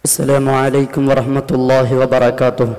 അസ്സലാമു അലൈക്കും വറഹ്മത്തുള്ളാഹി വബറകാതുഹു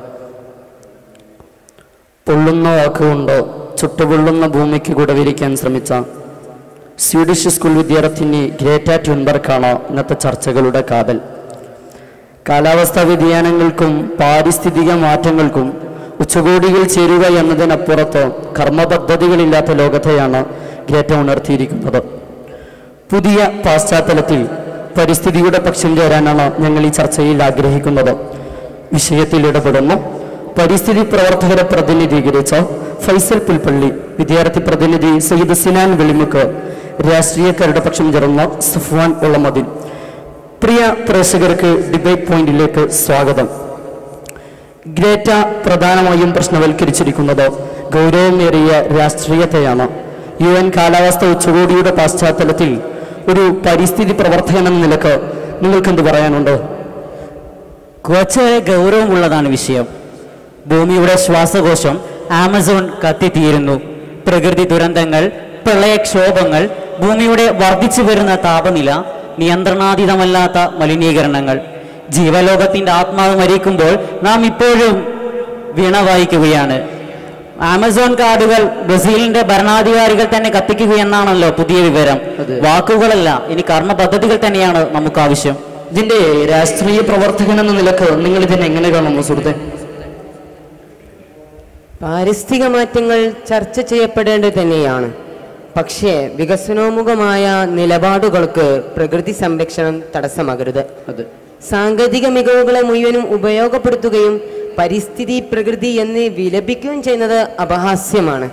പൊള്ളുന്ന വാക്കുകൊണ്ടോ ചുട്ടുപൊള്ളുന്ന ഭൂമിക്ക് കുടവിരിക്കാൻ ശ്രമിച്ച സ്വീഡിഷ് സ്കൂൾ വിദ്യാർത്ഥിനി ഗ്രേറ്റ ട്യൂൻബർക്കാണ് ഇന്നത്തെ ചർച്ചകളുടെ കാതൽ കാലാവസ്ഥാ വ്യതിയാനങ്ങൾക്കും പാരിസ്ഥിതിക മാറ്റങ്ങൾക്കും ഉച്ചകോടികൾ ചേരുക എന്നതിനപ്പുറത്ത് കർമ്മപദ്ധതികളില്ലാത്ത ലോകത്തെയാണ് ഗ്രേറ്റ ഉണർത്തിയിരിക്കുന്നത് പുതിയ പശ്ചാത്തലത്തിൽ പരിസ്ഥിതിയുടെ പക്ഷം ചേരാനാണ് ഞങ്ങൾ ഈ ചർച്ചയിൽ ആഗ്രഹിക്കുന്നത് വിഷയത്തിൽ ഇടപെടുന്നു പരിസ്ഥിതി പ്രവർത്തകരെ പ്രതിനിധീകരിച്ച ഫൈസൽ പുൽപ്പള്ളി വിദ്യാർത്ഥി പ്രതിനിധി സയ്യിദ് സിനാൻ വെളിമുക്ക് രാഷ്ട്രീയക്കാരുടെ പക്ഷം ചേർന്ന സഫ്വാൻ ഉള്ളമതിൻ പ്രിയ പ്രേക്ഷകർക്ക് ഡിബേറ്റ് പോയിന്റിലേക്ക് സ്വാഗതം ഗ്രേറ്റ പ്രധാനമായും പ്രശ്നവൽക്കരിച്ചിരിക്കുന്നത് ഗൗരവമേറിയ രാഷ്ട്രീയത്തെയാണ് യു എൻ കാലാവസ്ഥ ഉച്ചകോടിയുടെ പശ്ചാത്തലത്തിൽ ഒരു പരിസ്ഥിതി പ്രവർത്തകൻ എന്ന നിലക്ക് നിങ്ങൾക്ക് എന്ത് പറയാനുണ്ട് കുറച്ചേറെ ഗൗരവമുള്ളതാണ് വിഷയം ഭൂമിയുടെ ശ്വാസകോശം ആമസോൺ കത്തിത്തീരുന്നു പ്രകൃതി ദുരന്തങ്ങൾ പ്രളയക്ഷോഭങ്ങൾ ഭൂമിയുടെ വർദ്ധിച്ചു വരുന്ന താപനില നിയന്ത്രണാതീതമല്ലാത്ത മലിനീകരണങ്ങൾ ജീവലോകത്തിന്റെ ആത്മാവ് മരിക്കുമ്പോൾ നാം ഇപ്പോഴും വീണ വായിക്കുകയാണ് ആമസോൺ കാടുകൾ ബ്രസീലിന്റെ ഭരണാധികാരികൾ തന്നെ കത്തിക്കുകയെന്നാണല്ലോ പുതിയ വിവരം അതെ. വാക്കുകളല്ല ഇനി കർമ്മ പദ്ധതികൾ തന്നെയാണ് നമുക്ക് ആവശ്യം ഇതിന്റെ രാഷ്ട്രീയ പ്രവർത്തകൻ എന്ന നിലക്ക് നിങ്ങൾ ഇതിനെ എങ്ങനെ കാണുന്നു സുഹൃത്തെ പാരിസ്ഥിതിക മാറ്റങ്ങൾ ചർച്ച ചെയ്യപ്പെടേണ്ടത് തന്നെയാണ് പക്ഷേ വികസനോമുഖമായ നിലപാടുകൾക്ക് പ്രകൃതി സംരക്ഷണം തടസ്സമാകരുത് അതെ സാങ്കേതിക മികവുകളെ മുഴുവനും ഉപയോഗപ്പെടുത്തുകയും പരിസ്ഥിതി പ്രകൃതി എന്ന് വിലപിക്കുകയും ചെയ്യുന്നത് അപഹാസ്യമാണ്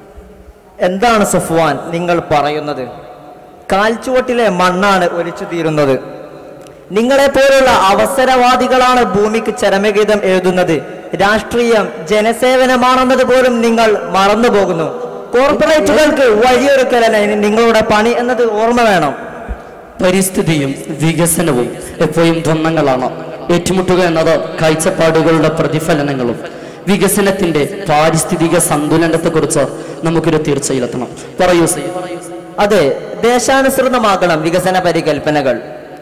എന്താണ് സഫ്വാൻ നിങ്ങൾ പറയുന്നത് കാൽച്ചുവട്ടിലെ മണ്ണാണ് ഒലിച്ചു തീരുന്നത് നിങ്ങളെ പോലുള്ള അവസരവാദികളാണ് ഭൂമിക്ക് ചരമഗീതം എഴുതുന്നത് രാഷ്ട്രീയം ജനസേവനമാണെന്നത് പോലും നിങ്ങൾ മറന്നു പോകുന്നു കോർപ്പറേറ്റുകൾക്ക് വഴിയൊരുക്കലല്ല ഇനി നിങ്ങളുടെ പണി എന്നത് ഓർമ്മ വേണം പരിസ്ഥിതിയും വികസനവും എപ്പോഴും ദ്വന്ദ്ങ്ങളാണ് ഏറ്റുമുട്ടുക എന്നത് കാഴ്ചപ്പാടുകളുടെ പ്രതിഫലനങ്ങളും വികസനത്തിന്റെ പാരിസ്ഥിതിക സന്തുലനത്തെക്കുറിച്ച് നമുക്കൊരു തീർച്ചയിലെത്തണം പറയൂ സയ്യിദ്. അതെ ദേശാനുസൃതമാക്കണം വികസന പരികൽപ്പനകൾ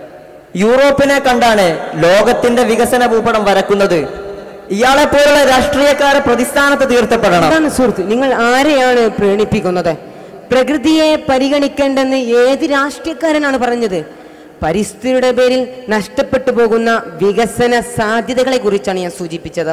യൂറോപ്പിനെ കണ്ടാണ് ലോകത്തിന്റെ വികസന ഭൂപടം വരക്കുന്നത് ഇയാളെ പോലുള്ള രാഷ്ട്രീയക്കാരെ പ്രതിസ്ഥാനത്ത് തീർത്തപ്പെടണം എന്താണ് സുഹൃത്ത് നിങ്ങൾ ആരെയാണ് പ്രേണിപ്പിക്കുന്നത് പ്രകൃതിയെ പരിഗണിക്കേണ്ടെന്ന് ഏത് രാഷ്ട്രീയക്കാരനാണ് പറഞ്ഞത് പരിസ്ഥിതിയുടെ പേരിൽ നഷ്ടപ്പെട്ടു പോകുന്ന വികസന സാധ്യതകളെ കുറിച്ചാണ് ഞാൻ സൂചിപ്പിച്ചത്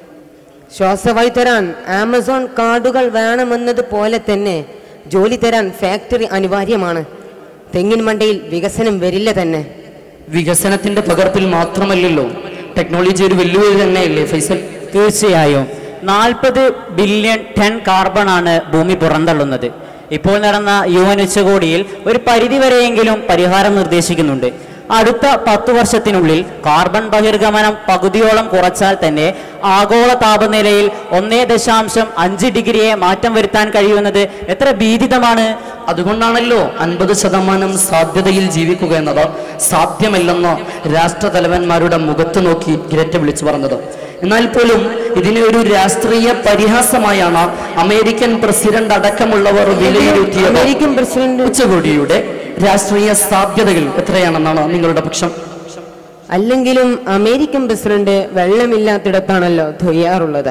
ശ്വാസവായു തരാൻ ആമസോൺ കാർഡുകൾ വേണമെന്നതുപോലെ തന്നെ ജോലി തരാൻ ഫാക്ടറി അനിവാര്യമാണ് തെങ്ങിൻ മണ്ടയിൽ വികസനം വരില്ല തന്നെ വികസനത്തിന്റെ പകർപ്പിൽ മാത്രമല്ലല്ലോ ടെക്നോളജി ഒരു വെല്ലുവിളി തന്നെയല്ലേ ഫൈസൽ തീർച്ചയായും നാൽപ്പത് ബില്യൺ ടൺ കാർബൺ ആണ് ഭൂമി പുറന്തള്ളുന്നത് ഇപ്പോൾ നടന്ന യു എൻ ഉച്ചകോടിയിൽ ഒരു പരിധിവരെയെങ്കിലും പരിഹാരം നിർദ്ദേശിക്കുന്നുണ്ട് അടുത്ത പത്തു വർഷത്തിനുള്ളിൽ കാർബൺ ബഹിർഗമനം പകുതിയോളം കുറച്ചാൽ തന്നെ ആഗോള താപനിലയിൽ ഒന്നേ ദശാംശം അഞ്ച് ഡിഗ്രിയെ മാറ്റം വരുത്താൻ കഴിയുമെന്നത് എത്ര ഭീതിതമാണ് അതുകൊണ്ടാണല്ലോ അൻപത് ശതമാനം സാധ്യതയിൽ ജീവിക്കുക എന്നത് സാധ്യമല്ലെന്ന് രാഷ്ട്രതലവന്മാരുടെ മുഖത്ത് നോക്കി ഗ്രറ്റ വിളിച്ചു പറഞ്ഞത് എന്നാൽ പോലും ഇതിനെ ഒരു രാഷ്ട്രീയ പരിഹാസമായാണ് അമേരിക്കൻ പ്രസിഡന്റ് അടക്കമുള്ളവർ വിലയിരുത്തിയത് അമേരിക്കൻ പ്രസിഡന്റ് ഉച്ചകോടിയുടെ രാഷ്ട്രീയ സാധ്യതകൾ എത്രയാണെന്നാണ് നിങ്ങളുടെ പക്ഷം അല്ലെങ്കിലും അമേരിക്കൻ പ്രസിഡന്റ് വെള്ളമില്ലാത്തിടത്താണല്ലോ തൊയ്യാറുള്ളത്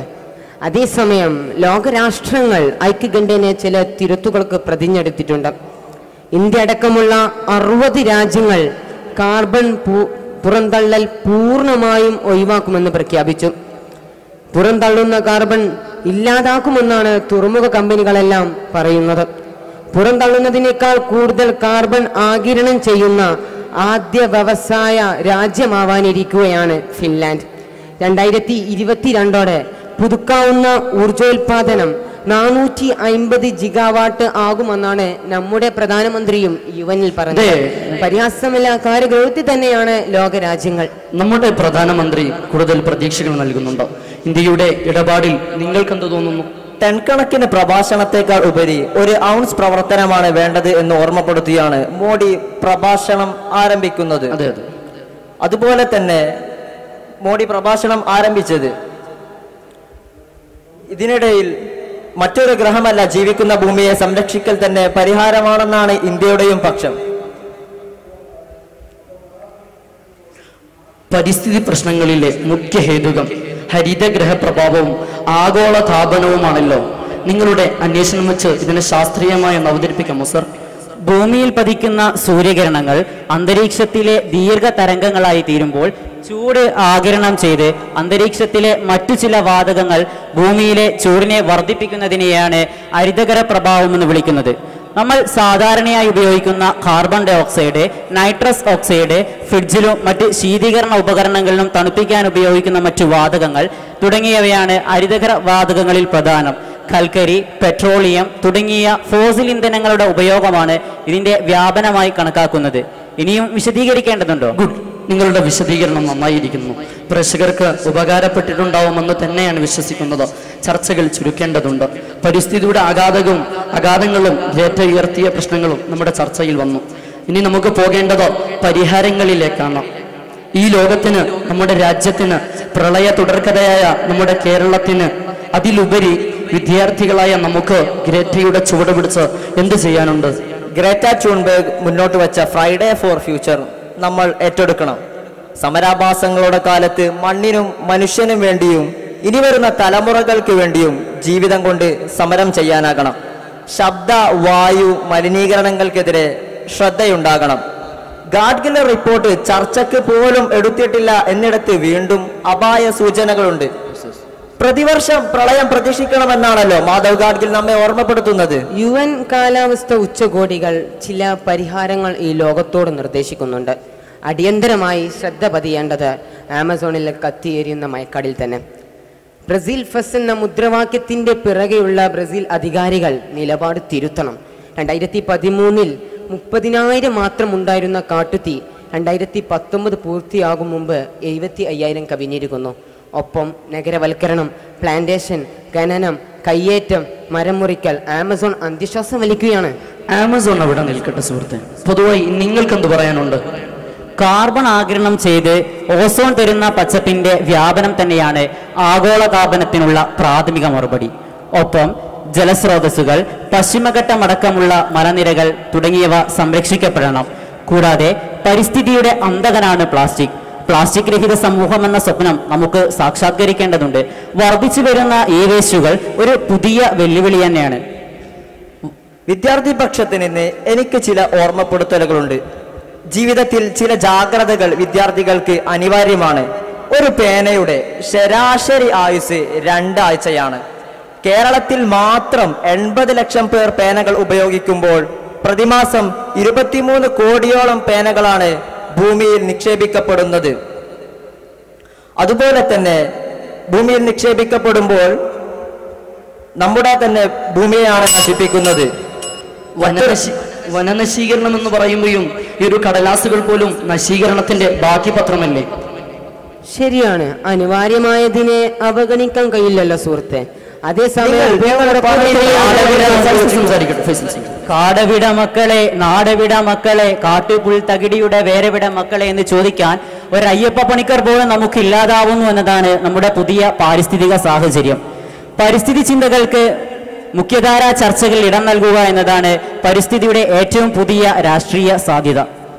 അതേസമയം ലോകരാഷ്ട്രങ്ങൾ ഐക്യകണ്ഠേന ചില തിരുത്തുകൾക്ക് പ്രതിജ്ഞെടുത്തിട്ടുണ്ട് ഇന്ത്യ അടക്കമുള്ള അറുപത് രാജ്യങ്ങൾ കാർബൺ പു- പുറന്തള്ളൽ പൂർണ്ണമായും ഒഴിവാക്കുമെന്ന് പ്രഖ്യാപിച്ചു പുറന്തള്ളുന്ന കാർബൺ ഇല്ലാതാക്കുമെന്നാണ് തുറമുഖ കമ്പനികളെല്ലാം പറയുന്നത് പുറന്തള്ളുന്നതിനേക്കാൾ കൂടുതൽ കാർബൺ ആകിരണം ചെയ്യുന്ന ആദ്യ വ്യവസായ രാജ്യമാവാനിരിക്കുകയാണ് ഫിൻലാൻഡ് രണ്ടായിരത്തി ഇരുപത്തിരണ്ടോടെ പുതുക്കാവുന്ന ഊർജോൽപാദനം നാനൂറ്റി അമ്പത് ജിഗാവാട്ട് ആകുമെന്നാണ് നമ്മുടെ പ്രധാനമന്ത്രിയും യുവനിൽ പറഞ്ഞത് അതെ. പരിഹാസമില്ല കാര്യഗൗരവത്തിൽ തന്നെയാണ് ലോകരാജ്യങ്ങൾ നമ്മുടെ പ്രധാനമന്ത്രി കൂടുതൽ പ്രതീക്ഷകൾ നൽകുന്നുണ്ട് ഇന്ത്യയുടെ ഇടപാടിൽ നിങ്ങൾക്കെന്ത് തോന്നുന്നു ടൺ കണക്കിന് പ്രഭാഷണത്തെക്കാൾ ഉപരി ഒരു ഔൺസ് പ്രവർത്തനമാണ് വേണ്ടത് എന്ന് ഓർമ്മപ്പെടുത്തിയാണ് മോഡി പ്രഭാഷണം ആരംഭിക്കുന്നത് അതെ അതെ അതുപോലെ തന്നെ മോഡി പ്രഭാഷണം ആരംഭിച്ചത് ഇതിനിടയിൽ മറ്റൊരു ഗ്രഹമല്ല ജീവിക്കുന്ന ഭൂമിയെ സംരക്ഷിക്കൽ തന്നെ പരിഹാരമാണെന്നാണ് ഇന്ത്യയുടെയും പക്ഷം പരിസ്ഥിതി പ്രശ്നങ്ങളിലെ മുഖ്യ ഹേതുകം ഹരിതഗ്രഹ പ്രഭാവവും ആഗോള താപനവുമാണല്ലോ നിങ്ങളുടെ അന്വേഷണം വെച്ച് ഇതിനെ ശാസ്ത്രീയമായി ഒന്ന് അവതരിപ്പിക്കാമോ സർ ഭൂമിയിൽ പതിക്കുന്ന സൂര്യകിരണങ്ങൾ അന്തരീക്ഷത്തിലെ ദീർഘ തരംഗങ്ങളായി തീരുമ്പോൾ ചൂട് ആകിരണം ചെയ്ത് അന്തരീക്ഷത്തിലെ മറ്റു ചില വാതകങ്ങൾ ഭൂമിയിലെ ചൂടിനെ വർദ്ധിപ്പിക്കുന്നതിനെയാണ് ഹരിതകര പ്രഭാവം എന്ന് വിളിക്കുന്നത് നമ്മൾ സാധാരണയായി ഉപയോഗിക്കുന്ന carbon dioxide nitrous oxide ഫ്രിഡ്ജിലും മറ്റ് ശീതീകരണ ഉപകരണങ്ങളിലും തണുപ്പിക്കാൻ ഉപയോഗിക്കുന്ന മറ്റു വാതകങ്ങൾ തുടങ്ങിയവയാണ് ഹരിതകര വാതകങ്ങളിൽ പ്രധാനം കൽക്കരി പെട്രോളിയം തുടങ്ങിയ ഫോസിൽ ഇന്ധനങ്ങളുടെ ഉപയോഗമാണ് ഇതിന്റെ വ്യാപനമായി കണക്കാക്കുന്നത് ഇനിയും വിശദീകരിക്കേണ്ടതുണ്ടോ ഗുഡ് നിങ്ങളുടെ വിശദീകരണം നന്നായിരിക്കുന്നു പ്രേക്ഷകർക്ക് ഉപകാരപ്പെട്ടിട്ടുണ്ടാവുമെന്ന് തന്നെയാണ് വിശ്വസിക്കുന്നത് ചർച്ചകൾ ചുരുക്കേണ്ടതുണ്ട് പരിസ്ഥിതിയുടെ ആഘാതകവും അഗാധങ്ങളും ഗ്രേറ്റ ഉയർത്തിയ പ്രശ്നങ്ങളും നമ്മുടെ ചർച്ചയിൽ വന്നു ഇനി നമുക്ക് പോകേണ്ടത് പരിഹാരങ്ങളിലേക്കാണ് ഈ ലോകത്തിന് നമ്മുടെ രാജ്യത്തിന് പ്രളയ തുടർക്കഥയായ നമ്മുടെ കേരളത്തിന് അതിലുപരി വിദ്യാർത്ഥികളായ നമുക്ക് ഗ്രേറ്റയുടെ ചുവട് പിടിച്ച് എന്ത് ചെയ്യാനുണ്ട് ഗ്രേറ്റ ചൂൺബേഗ് മുന്നോട്ട് വെച്ച ഫ്രൈഡേ ഫോർ ഫ്യൂച്ചർ നമ്മൾ ഏറ്റെടുക്കണം സമരാഭാസങ്ങളുടെ കാലത്ത് മണ്ണിനും മനുഷ്യനും വേണ്ടിയും ഇനി വരുന്ന തലമുറകൾക്ക് വേണ്ടിയും ജീവിതം കൊണ്ട് സമരം ചെയ്യാനാകണം ശബ്ദ വായു മലിനീകരണങ്ങൾക്കെതിരെ ശ്രദ്ധയുണ്ടാകണം ഗാഡ്ഗിലർ റിപ്പോർട്ട് ചർച്ചയ്ക്ക് പോലും എടുത്തിട്ടില്ല എന്നിടത്ത് വീണ്ടും അപായ സൂചനകളുണ്ട് പ്രതിവർഷം പ്രളയം പ്രതീക്ഷിക്കണമെന്നാണല്ലോ മാധവ് ഗാഡ്ഗിൽ നമ്മെ ഓർമ്മപ്പെടുത്തുന്നത് യു എൻ കാലാവസ്ഥ ഉച്ചകോടികൾ ചില പരിഹാരങ്ങൾ ഈ ലോകത്തോട് നിർദ്ദേശിക്കുന്നുണ്ട് അടിയന്തരമായി ശ്രദ്ധ പതിയേണ്ടത് ആമസോണിൽ കത്തിയേരിയുന്ന മയക്കാടിൽ തന്നെ ബ്രസീൽ ഫസ് എന്ന മുദ്രാവാക്യത്തിന്റെ പിറകെയുള്ള ബ്രസീൽ അധികാരികൾ നിലപാട് തിരുത്തണം രണ്ടായിരത്തി പതിമൂന്നിൽ മുപ്പതിനായിരം മാത്രം ഉണ്ടായിരുന്ന കാട്ടുതീ രണ്ടായിരത്തി പത്തൊമ്പത് പൂർത്തിയാകും മുമ്പ് എഴുപത്തി അയ്യായിരം കവിഞ്ഞിരിക്കുന്നു ഒപ്പം നഗരവൽക്കരണം പ്ലാന്റേഷൻ ഖനനം കയ്യേറ്റം മരം മുറിക്കൽ ആമസോൺ അന്ത്യശ്വാസം വലിക്കുകയാണ് ആമസോൺ അവിടെ നിൽക്കട്ടെ സുഹൃത്തെ പൊതുവായി നിങ്ങൾക്ക് എന്ത് പറയാനുണ്ട് കാർബൺ ആഗിരണം ചെയ്ത് ഓസോൺ തരുന്ന പച്ചപ്പിന്റെ വ്യാപനം തന്നെയാണ് ആഗോളതാപനത്തിനുള്ള പ്രാഥമിക മറുപടി ഒപ്പം ജലസ്രോതസ്സുകൾ പശ്ചിമഘട്ടമടക്കമുള്ള മലനിരകൾ തുടങ്ങിയവ സംരക്ഷിക്കപ്പെടണം കൂടാതെ പരിസ്ഥിതിയുടെ അന്തകനാണ് പ്ലാസ്റ്റിക് പ്ലാസ്റ്റിക് രഹിത സമൂഹം എന്ന സ്വപ്നം നമുക്ക് സാക്ഷാത്കരിക്കേണ്ടതുണ്ട് വർദ്ധിച്ചു വരുന്ന ഈ വേസ്റ്റുകൾ ഒരു പുതിയ വെല്ലുവിളി തന്നെയാണ് വിദ്യാർത്ഥി പക്ഷത്ത് നിന്ന് എനിക്ക് ചില ഓർമ്മപ്പെടുത്തലുകളുണ്ട് ജീവിതത്തിൽ ചില ജാഗ്രതകൾ വിദ്യാർത്ഥികൾക്ക് അനിവാര്യമാണ് ഒരു പേനയുടെ ശരാശരി ആയുസ് രണ്ടാഴ്ചയാണ് കേരളത്തിൽ മാത്രം എൺപത് ലക്ഷം പേർ പേനകൾ ഉപയോഗിക്കുമ്പോൾ പ്രതിമാസം ഇരുപത്തിമൂന്ന് കോടിയോളം പേനകളാണ് ഭൂമിയിൽ നിക്ഷേപിക്കപ്പെടുന്നത് അതുപോലെ തന്നെ ഭൂമിയിൽ നിക്ഷേപിക്കപ്പെടുമ്പോൾ നമ്മുടെ തന്നെ ഭൂമിയെയാണ് നശിപ്പിക്കുന്നത് വനനശി വനനശീകരണം എന്ന് പറയുമ്പോഴും ഈ ഒരു കടലാസുകൾ പോലും നശീകരണത്തിന്റെ ബാക്കി പത്രമല്ലേ ശരിയാണ് അനിവാര്യമായതിനെ അവഗണിക്കാൻ കഴിയില്ലല്ലോ സുഹൃത്തെ അതേസമയം നിങ്ങൾ- ഉപയോഗം നിങ്ങൾ ഉറപ്പുവരുത്തുകയാണ്. പറയുന്നത് ഫൈസൽ സംസാരിക്കട്ടെ ഫൈസൽ സംസാരിക്കട്ടെ. കാടവിട മക്കളെ നാടവിട മക്കളെ കാട്ടുപുൽ തകിടിയുടെ വേരവിട മക്കളെ എന്ന് ചോദിക്കാൻ ഒരു അയ്യപ്പ പണിക്കർ പോലും നമുക്ക് ഇല്ലാതാവുന്നു എന്നതാണ് നമ്മുടെ പുതിയ പാരിസ്ഥിതിക സാഹചര്യം പരിസ്ഥിതി ചിന്തകൾക്ക് മുഖ്യധാരാ ചർച്ചകളിൽ ഇടം നൽകുക എന്നതാണ് പരിസ്ഥിതിയുടെ ഏറ്റവും പുതിയ രാഷ്ട്രീയ സാധ്യത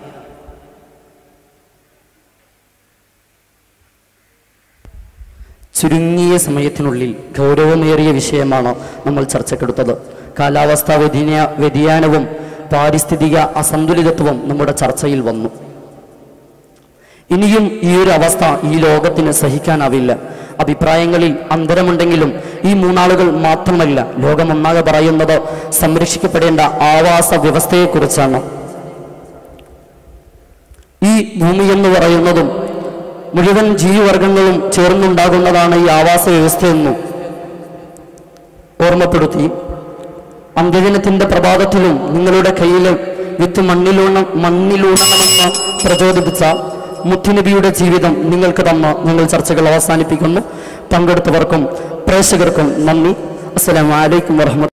ചുരുങ്ങിയ സമയത്തിനുള്ളിൽ ഗൗരവമേറിയ വിഷയമാണ് നമ്മൾ ചർച്ചക്കെടുത്തത് കാലാവസ്ഥാ വ്യതിയ വ്യതിയാനവും പാരിസ്ഥിതിക അസന്തുലിതത്വവും നമ്മുടെ ചർച്ചയിൽ വന്നു ഇനിയും ഈ ഒരു അവസ്ഥ ഈ ലോകത്തിന് സഹിക്കാനാവില്ല അഭിപ്രായങ്ങളിൽ അന്തരമുണ്ടെങ്കിലും ഈ മൂന്നാളുകൾ മാത്രമല്ല ലോകമൊന്നാകെ പറയുന്നത് സംരക്ഷിക്കപ്പെടേണ്ട ആവാസ വ്യവസ്ഥയെക്കുറിച്ചാണ് ഈ ഭൂമി എന്ന് പറയുന്നതും മുഴുവൻ ജീവിവർഗങ്ങളും ചേർന്നുണ്ടാകുന്നതാണ് ഈ ആവാസ വ്യവസ്ഥയെന്നും ഓർമ്മപ്പെടുത്തി അന്ത്യദിനത്തിന്റെ പ്രഭാതത്തിലും നിങ്ങളുടെ കയ്യിൽ വിത്ത് മണ്ണിലൂണ മണ്ണിലൂണണമെന്ന് പ്രചോദിപ്പിച്ച മുത്തുനബിയുടെ ജീവിതം നിങ്ങൾക്ക് തന്ന ഞങ്ങൾ ചർച്ചകൾ അവസാനിപ്പിക്കുന്നു പങ്കെടുത്തവർക്കും പ്രേക്ഷകർക്കും നന്ദി അസ്സലാമു അലൈക്കും വറഹ്മത്തുള്ളാഹി